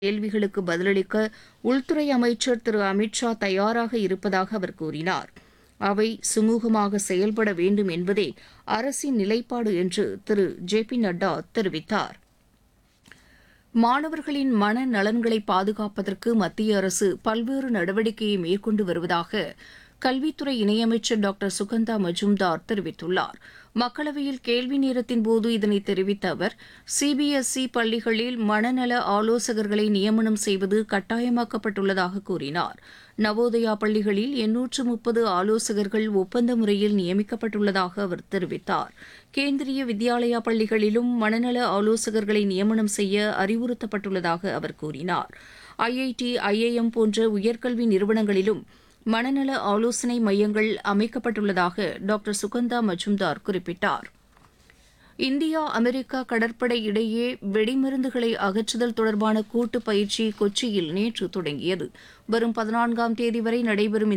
கேள்விகளுக்கு பதிலளிக்க உள்துறை அமைச்சர் திரு அமித்ஷா தயாராக இருப்பதாக அவர் கூறினார் அவை சுமூகமாக செயல்பட வேண்டும் என்பதே அரசின் நிலைப்பாடு என்று திரு ஜே பி நட்டா தெரிவித்தார் மாணவர்களின் மன நலன்களை பாதுகாப்பதற்கு மத்திய அரசு பல்வேறு நடவடிக்கையை மேற்கொண்டு வருவதாக கல்வித்துறை இணையமைச்சர் டாக்டர் சுகந்தா மஜும்தார் தெரிவித்துள்ளார் மக்களவையில் கேள்வி நேரத்தின் போது இதனை தெரிவித்த அவர் சிபிஎஸ்இ பள்ளிகளில் மனநல ஆலோசகர்களை நியமனம் செய்வது கட்டாயமாக்கப்பட்டுள்ளதாக கூறினார் நவோதயா பள்ளிகளில் எண்ணூற்று முப்பது ஆலோசகர்கள் ஒப்பந்த முறையில் நியமிக்கப்பட்டுள்ளதாக அவர் தெரிவித்தார் கேந்திரிய வித்யாலயா பள்ளிகளிலும் மனநல ஆலோசகர்களை நியமனம் செய்ய அறிவுறுத்தப்பட்டுள்ளதாக அவர் கூறினார் ஐஐடி ஐஐஎம் போன்ற உயர்கல்வி நிறுவனங்களிலும் மனநல ஆலோசனை மையங்கள் அமைக்கப்பட்டுள்ளதாக டாக்டர் சுகந்தா மஜும்தார் குறிப்பிட்டார் இந்தியா அமெரிக்கா கடற்படை இடையே வெடிமருந்துகளை அகற்றுதல் தொடர்பான கூட்டு பயிற்சி கொச்சியில் நேற்று தொடங்கியது வரும் பதினான்காம் தேதி வரை நடைபெறும்